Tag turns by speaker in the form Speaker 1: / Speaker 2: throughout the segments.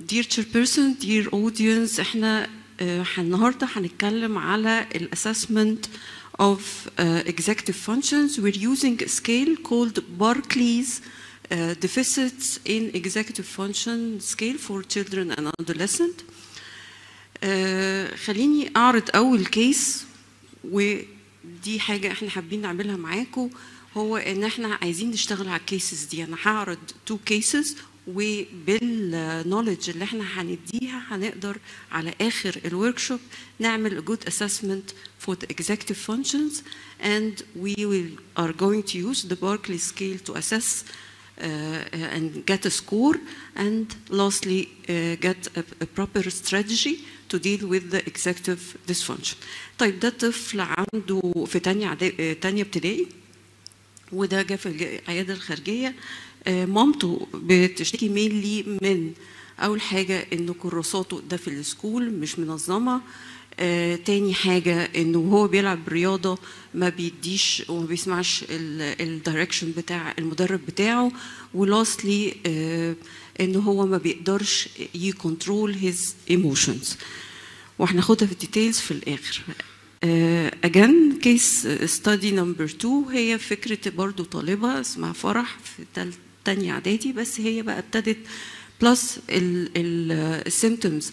Speaker 1: dear chairperson, dear audience, احنا آه، النهارده هنتكلم على ال assessment of uh, executive functions. We're using a scale called Barclay's uh, deficits in executive function scale for children and adolescent. آه، خليني اعرض اول كيس ودي حاجه احنا حابين نعملها معاكم هو ان احنا عايزين نشتغل على الكيسز دي انا هعرض تو كيسز وبالنولج اللي احنا هنديها هنقدر على اخر الورك شوب نعمل a good assessment for the executive functions and we will are going to use the Barclay scale to assess uh, and get a score and lastly uh, get a, a proper strategy to deal with the executive dysfunction. طيب ده طفل عنده في تانية عدا- تانية ابتدائي وده جه في العياده الخارجيه آه، مامته بتشتكي مينلي من اول حاجه انه كراساته ده في السكول مش منظمه آه، تاني حاجه انه وهو بيلعب رياضه ما بيديش وما بيسمعش الدايركشن بتاع المدرب بتاعه ولاستلي انه هو ما بيقدرش يكنترول هيز ايموشنز وهناخدها في الديتيلز في الاخر اجان كيس ستادي نمبر 2 هي فكره برضو طالبه اسمها فرح في تال- تانية اعدادي بس هي بقى ابتدت بلس السيمتومز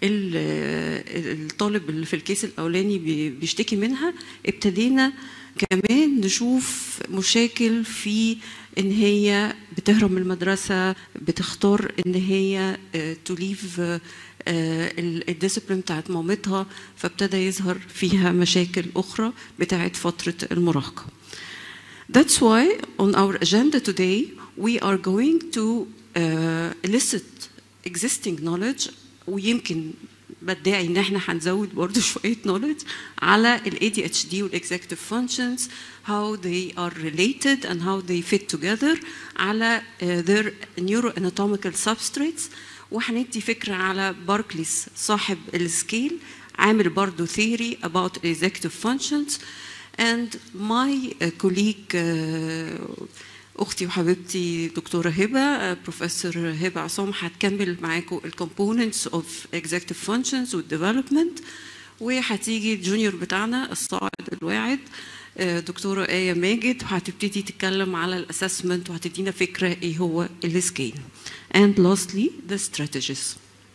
Speaker 1: الطالب اللي في الكيس الاولاني بي- بيشتكي منها ابتدينا كمان نشوف مشاكل في ان هي بتهرب من المدرسه بتختار ان هي تو ليف الديسيبلين بتاعت مامتها فابتدى يظهر فيها مشاكل اخرى بتاعت فتره المراهقه That's why on our agenda today we are going to uh, elicit existing knowledge ويمكن بدعي ان احنا هنزود برضو شويه knowledge على ال ADHD وال executive functions how they are related and how they fit together على uh, their neuroanatomical substrates وهندي فكره على باركليز صاحب السكيل عامل برضو theory about executive functions and my uh, colleague uh, اختي وحبيبتي دكتوره هبه بروفيسور هبه عصام هتكمل معاكم الكومبوننتس اوف executive functions والديفلوبمنت وهتيجي الجونيور بتاعنا الصاعد الواعد آه، دكتوره ايه ماجد وهتبتدي تتكلم على الاسسمنت وهتدينا فكره ايه هو السكيل and lastly the strategies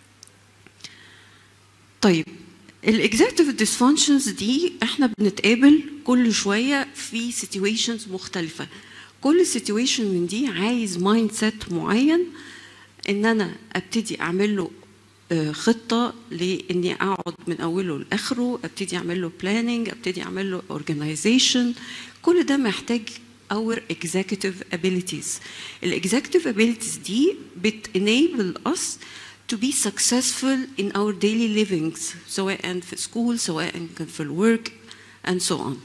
Speaker 1: طيب الاكزيكتيف ديسفانكشنز دي احنا بنتقابل كل شويه في سيتويشنز مختلفه كل سيتويشن من دي عايز مايند سيت معين ان انا ابتدي اعمل له آه، خطه لاني اقعد من اوله لاخره ابتدي اعمل له بلاننج ابتدي اعمل له اورجانيزيشن كل ده محتاج our executive abilities الاكزيكتيف abilities دي بت enable us to be successful in our daily livings سواء في school سواء كان في الwork and so on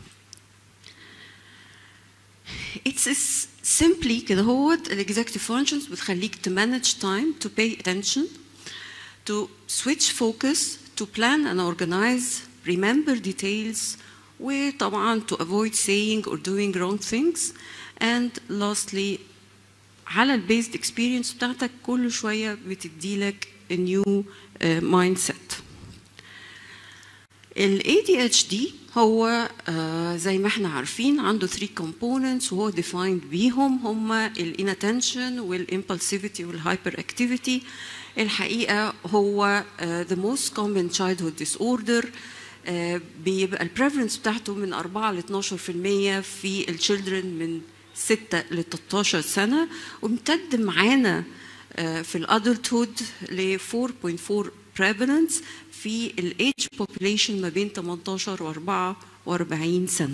Speaker 1: It's as simply كده هوت الاكزيكتيف functions بتخليك to manage time to pay attention to switch focus to plan and organize remember details وطبعا to avoid saying or doing wrong things and lastly على البيزد اكسبيرينس بتاعتك كل شويه بتديلك a new uh, mindset ال ADHD هو آه، زي ما احنا عارفين عنده 3 components وهو defined بيهم هما ال inattention وال impulsivity وال hyperactivity الحقيقة هو آه، the most common childhood disorder آه، بيبقى ال prevalence بتاعته من 4 ل 12% في ال children من 6 ل 13 سنة وامتد معانا آه، في الادلتهود ل 4.4 prevalence في الايدج population ما بين 18 و 44 سنة.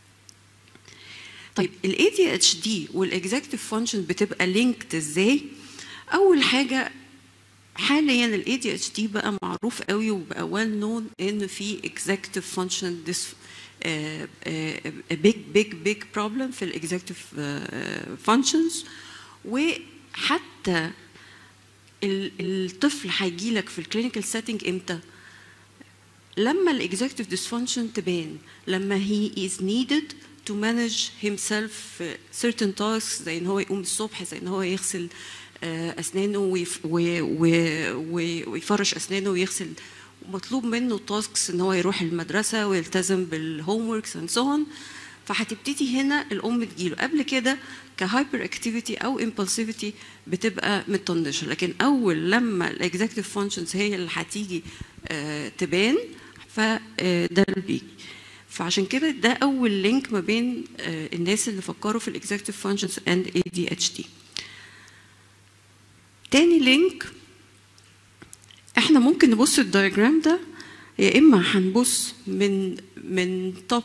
Speaker 1: طيب ال ADHD والاكزيكتيف فانكشن بتبقى لينكد ازاي؟ أول حاجة حاليا ال ADHD بقى معروف قوي وبقى well known ان في executive function dis uh, uh, a big big big problem في ال executive uh, functions وحتى ال- الطفل هيجي لك في الكلينيكال سيتنج امتى؟ لما الاكزيكتيف ديسفانكشن تبان لما هي is needed to manage himself في certain tasks زي ان هو يقوم الصبح زي ان هو يغسل آه، اسنانه ويف- و- و- و- ويفرش اسنانه ويغسل ومطلوب منه تاسكس ان هو يروح المدرسه ويلتزم بالهوم وركس اند سو فهتبتدي هنا الام تجيله قبل كده كهايبر اكتيفيتي او امبulsivity بتبقى مطنشه لكن اول لما الاكزيكتيف فانكشنز هي اللي هتيجي آه، تبان فده اللي بيجي فعشان كده ده اول لينك ما بين آه، الناس اللي فكروا في الاكزيكتيف فانكشنز اند اي دي اتش دي تاني لينك احنا ممكن نبص الدايجرام ده يا اما هنبص من من توب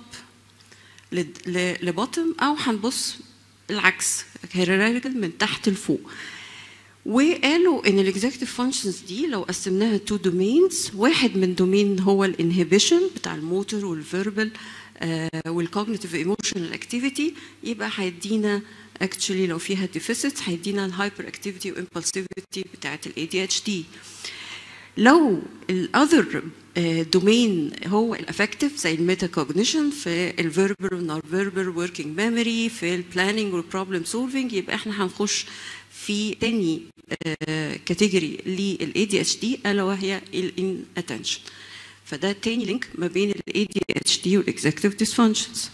Speaker 1: لبوتم او هنبص العكس هيراريكال من تحت لفوق وقالوا ان الاكزيكتيف فانكشنز دي لو قسمناها تو دومينز واحد من دومين هو الانهبيشن بتاع الموتور والفيربال والكوجنيتيف ايموشنال اكتيفيتي يبقى هيدينا اكشولي لو فيها ديفيسيت هيدينا الهايبر اكتيفيتي وامبulsivity بتاعت الاي دي اتش دي لو الاذر دومين هو الافكتيف زي الميتا كوجنيشن في الفيربال والنون فيربال وركينج ميموري في البلاننج والبروبلم سولفنج يبقى احنا هنخش في تاني كاتيجوري للاي دي اتش دي الا وهي الان اتنشن فده تاني لينك ما بين الاي دي اتش دي والاكزيكتيف ديسفانكشنز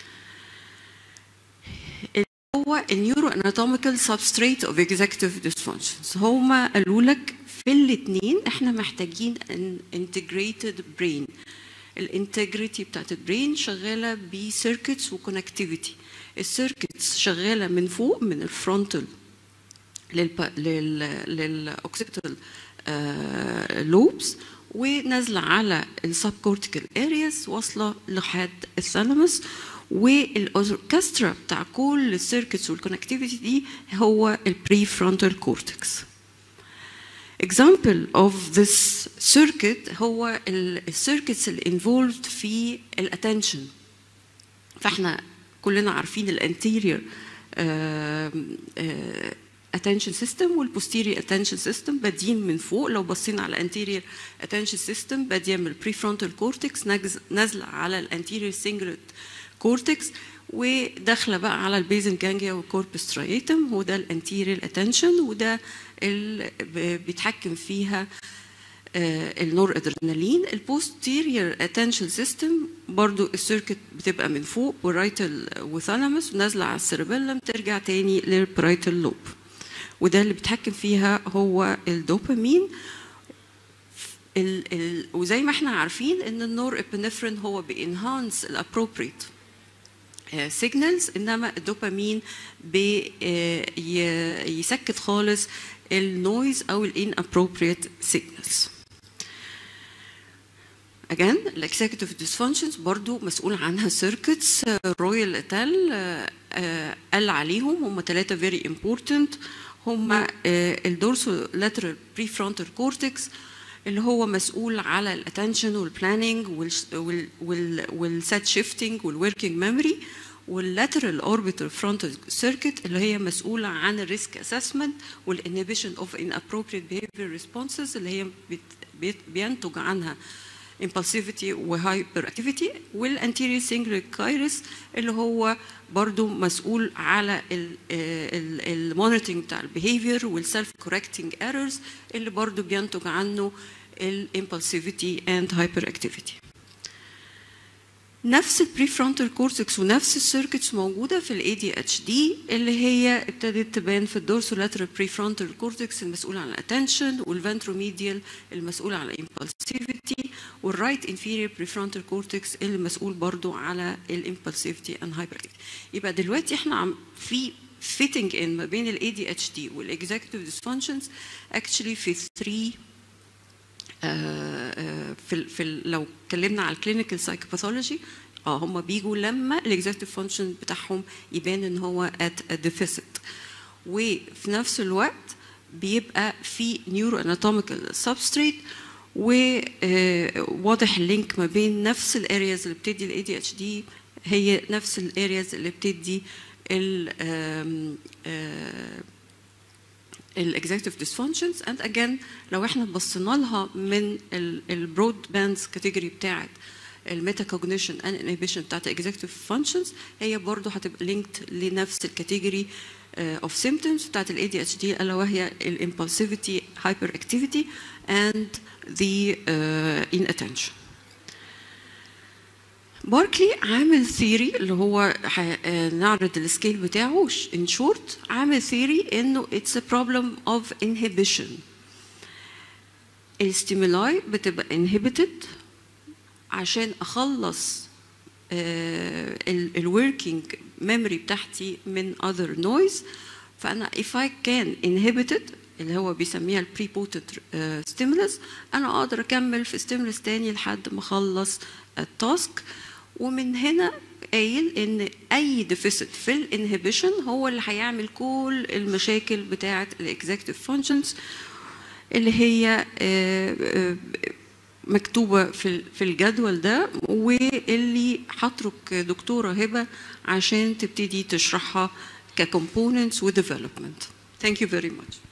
Speaker 1: هو النيورو اناتوميكال سبستريت اوف اكزيكتيف ديسفانكشنز هما قالوا لك في الاثنين احنا محتاجين ان انتجريتد برين الانتجريتي بتاعت البرين شغاله بسيركتس وكونكتيفيتي السيركتس شغاله من فوق من الفرونتال للاوكسيبيتال لوبس ونازله على السب كورتيكال ارياس واصله لحد الثالاموس والاوركسترا بتاع كل السيركتس والكونكتيفيتي دي هو البري فرونتال كورتكس example of this circuit هو السيركتس اللي involved في الاتنشن فاحنا كلنا عارفين الانتيريور attention system والposterior attention system بادين من فوق لو بصينا على anterior attention system باديه من البريفرونتال كورتكس نازله على الانتيريور سينجلت كورتكس وداخله بقى على البيزن جانجيا والكوربس سترايتم وده الانتيريور اتنشن وده اللي بيتحكم فيها النور ادرينالين البوستيريور اتنشن سيستم برضو السيركت بتبقى من فوق والرايتال وثالاموس ونازله على السيربيلم ترجع تاني للبرايتال لوب وده اللي بيتحكم فيها هو الدوبامين ال ال وزي ما احنا عارفين ان النور ابنفرين هو بينهانس الابروبريت سيجنالز انما الدوبامين بيسكت خالص النويز او الان ابروبريت سيجنالز again الاكسكتيف ديسفانكشنز برضو مسؤول عنها سيركتس رويال اتال قال عليهم هم ثلاثه فيري امبورتنت هم الدورسو لاترال بري فرونتال كورتكس اللي هو مسؤول على الاتنشن والبلاننج والسيت شيفتنج والوركينج ميموري واللاترال اوربيتال فرونتال سيركت اللي هي مسؤوله عن الريسك اسسمنت والانهبيشن اوف ان ابروبريت بيهيفير ريسبونسز اللي هي بينتج عنها impulsivity وهايبر اكتيفيتي والانتيريور سينجل كايرس اللي هو برضو مسؤول على المونيتورنج بتاع البيهيفير والسيلف كوركتنج ايرورز اللي برضو بينتج عنه الامبulsivity اند هايبر اكتيفيتي نفس البريفرونتال كورتكس ونفس السيركتس موجوده في الاي دي اتش دي اللي هي ابتدت تبان في الدورسولاترال بريفرونتال كورتكس المسؤول عن الاتنشن والفنتروميديال المسؤول عن الامبulsivity والرايت انفيريور بريفرونتال كورتكس اللي مسؤول برضو على الامبulsivity اند هايبر يبقى دلوقتي احنا عم في fitting in ما بين الاي دي اتش دي والاكزيكتيف ديسفانكشنز actually في 3 في في لو اتكلمنا على الكلينيكال سايكوباثولوجي اه هم بيجوا لما الاكزيكتيف فانكشن بتاعهم يبان ان هو ات ديفيسيت وفي نفس الوقت بيبقى في نيورو اناتوميكال سبستريت وواضح اللينك ما بين نفس الارياز اللي بتدي الاي دي اتش دي هي نفس الارياز اللي بتدي ال الاكزيكتيف ديسفانكشنز اند اجين لو احنا بصينا لها من البرود باندز كاتيجوري بتاعت الميتا كوجنيشن اند انهبيشن بتاعت الاكزيكتيف فانكشنز هي برضه هتبقى لينكد لنفس الكاتيجوري of symptoms بتاعت ال ADHD الا وهي ال impulsivity hyperactivity and the uh, inattention. باركلي عامل ثيري اللي هو نعرض السكيل بتاعه ان شورت عامل ثيري انه اتس a problem of inhibition الستيمولاي بتبقى inhibited عشان اخلص الوركينج ميموري بتاعتي من other noise فانا if I can inhibit it اللي هو بيسميها البريبوتنت ستيمولس انا اقدر اكمل في ستيمولس تاني لحد ما اخلص التاسك ومن هنا قايل ان اي ديفيسيت في الانهبيشن هو اللي هيعمل كل المشاكل بتاعه الاكزيكتيف فانكشنز اللي هي مكتوبه في في الجدول ده واللي هترك دكتوره هبه عشان تبتدي تشرحها ككومبوننتس وديفلوبمنت. Thank you very much.